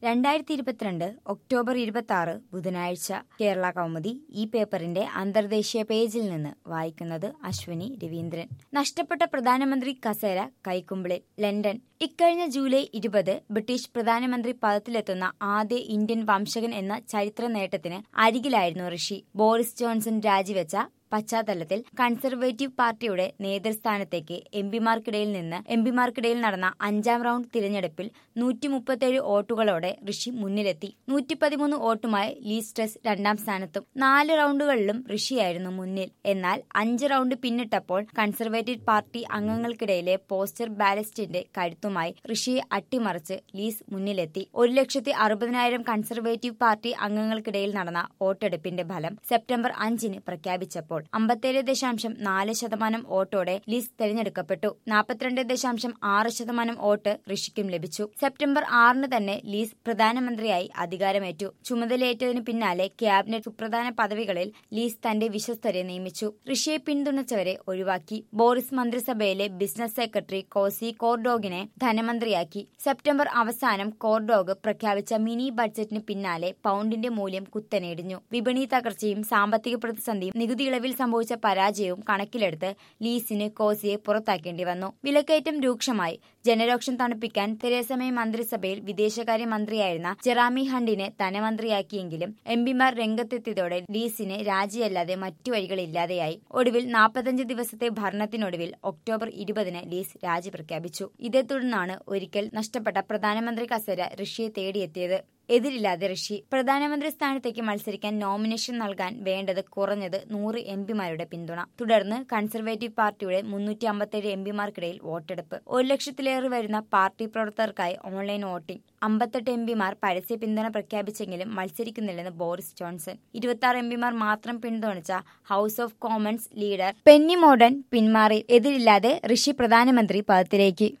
രണ്ടായിരത്തി ഇരുപത്തിരണ്ട് ഒക്ടോബർ ഇരുപത്തി ആറ് ബുധനാഴ്ച കേരള കൗമുദി ഈ പേപ്പറിന്റെ അന്തർദേശീയ പേജിൽ നിന്ന് വായിക്കുന്നത് അശ്വിനി രവീന്ദ്രൻ നഷ്ടപ്പെട്ട പ്രധാനമന്ത്രി കസേര കൈക്കുമ്പിളിൽ ലണ്ടൻ ഇക്കഴിഞ്ഞ ജൂലൈ ഇരുപത് ബ്രിട്ടീഷ് പ്രധാനമന്ത്രി പദത്തിലെത്തുന്ന ആദ്യ ഇന്ത്യൻ വംശകൻ എന്ന ചരിത്ര നേട്ടത്തിന് അരികിലായിരുന്നു ഋഷി ബോറിസ് ജോൺസൺ രാജിവെച്ച പശ്ചാത്തലത്തിൽ കൺസർവേറ്റീവ് പാർട്ടിയുടെ നേതൃസ്ഥാനത്തേക്ക് എംപിമാർക്കിടയിൽ നിന്ന് എംപിമാർക്കിടയിൽ നടന്ന അഞ്ചാം റൗണ്ട് തിരഞ്ഞെടുപ്പിൽ നൂറ്റി മുപ്പത്തേഴ് വോട്ടുകളോടെ ഋഷി മുന്നിലെത്തി നൂറ്റി പതിമൂന്ന് വോട്ടുമായി ലീസ്ട്രസ് രണ്ടാം സ്ഥാനത്തും നാല് റൗണ്ടുകളിലും ഋഷിയായിരുന്നു മുന്നിൽ എന്നാൽ അഞ്ച് റൗണ്ട് പിന്നിട്ടപ്പോൾ കൺസർവേറ്റീവ് പാർട്ടി അംഗങ്ങൾക്കിടയിലെ പോസ്റ്റർ ബാലസ്റ്റിന്റെ കരുത്തുമായി ഋഷിയെ അട്ടിമറിച്ച് ലീസ് മുന്നിലെത്തി ഒരു ലക്ഷത്തി അറുപതിനായിരം കൺസർവേറ്റീവ് പാർട്ടി അംഗങ്ങൾക്കിടയിൽ നടന്ന വോട്ടെടുപ്പിന്റെ ഫലം സെപ്റ്റംബർ അഞ്ചിന് പ്രഖ്യാപിച്ചപ്പോൾ അമ്പത്തേഴ് ദശാംശം നാല് ശതമാനം വോട്ടോടെ ലീസ് തെരഞ്ഞെടുക്കപ്പെട്ടു നാൽപ്പത്തിരണ്ട് ദശാംശം ആറ് ശതമാനം വോട്ട് ഋഷിക്കും ലഭിച്ചു സെപ്റ്റംബർ ആറിന് തന്നെ ലീസ് പ്രധാനമന്ത്രിയായി അധികാരമേറ്റു ചുമതലയേറ്റതിന് പിന്നാലെ ക്യാബിനറ്റ് സുപ്രധാന പദവികളിൽ ലീസ് തന്റെ വിശ്വസ്തരെ നിയമിച്ചു ഋഷിയെ പിന്തുണച്ചവരെ ഒഴിവാക്കി ബോറിസ് മന്ത്രിസഭയിലെ ബിസിനസ് സെക്രട്ടറി കോസി കോർഡോഗിനെ ധനമന്ത്രിയാക്കി സെപ്റ്റംബർ അവസാനം കോർഡോഗ് പ്രഖ്യാപിച്ച മിനി ബഡ്ജറ്റിന് പിന്നാലെ പൗണ്ടിന്റെ മൂല്യം കുത്തനെയിടിഞ്ഞു വിപണി തകർച്ചയും സാമ്പത്തിക പ്രതിസന്ധിയും നികുതി ഇളവിൽ സംഭവിച്ച പരാജയവും കണക്കിലെടുത്ത് ലീസിന് കോസിയെ പുറത്താക്കേണ്ടി വന്നു വിലക്കയറ്റം രൂക്ഷമായി ജനരോക്ഷം തണുപ്പിക്കാൻ തെരേസ മേ മന്ത്രിസഭയിൽ വിദേശകാര്യ മന്ത്രിയായിരുന്ന ജെറാമി ഹണ്ടിനെ ധനമന്ത്രിയാക്കിയെങ്കിലും എംപിമാർ രംഗത്തെത്തിയതോടെ ലീസിന് രാജിയല്ലാതെ മറ്റു വഴികളില്ലാതെയായി ഒടുവിൽ നാൽപ്പത്തഞ്ച് ദിവസത്തെ ഭരണത്തിനൊടുവിൽ ഒക്ടോബർ ഇരുപതിന് ലീസ് രാജി പ്രഖ്യാപിച്ചു ഇതേ തുടർന്നാണ് ഒരിക്കൽ നഷ്ടപ്പെട്ട പ്രധാനമന്ത്രി കസേര ഋഷിയെ തേടിയെത്തിയത് എതിരില്ലാതെ ഋഷി പ്രധാനമന്ത്രി സ്ഥാനത്തേക്ക് മത്സരിക്കാൻ നോമിനേഷൻ നൽകാൻ വേണ്ടത് കുറഞ്ഞത് നൂറ് എംപിമാരുടെ പിന്തുണ തുടർന്ന് കൺസർവേറ്റീവ് പാർട്ടിയുടെ മുന്നൂറ്റി അമ്പത്തേഴ് എംപിമാർക്കിടയിൽ വോട്ടെടുപ്പ് ഒരു ലക്ഷത്തിലേറെ വരുന്ന പാർട്ടി പ്രവർത്തകർക്കായി ഓൺലൈൻ വോട്ടിംഗ് അമ്പത്തെട്ട് എംപിമാർ പരസ്യ പിന്തുണ പ്രഖ്യാപിച്ചെങ്കിലും മത്സരിക്കുന്നില്ലെന്ന് ബോറിസ് ജോൺസൺ ഇരുപത്തി ആറ് എംപിമാർ മാത്രം പിന്തുണച്ച House of Commons leader Penny Mordaunt പിന്മാറി എതിരില്ലാതെ ഋഷി പ്രധാനമന്ത്രി പദത്തിലേക്ക്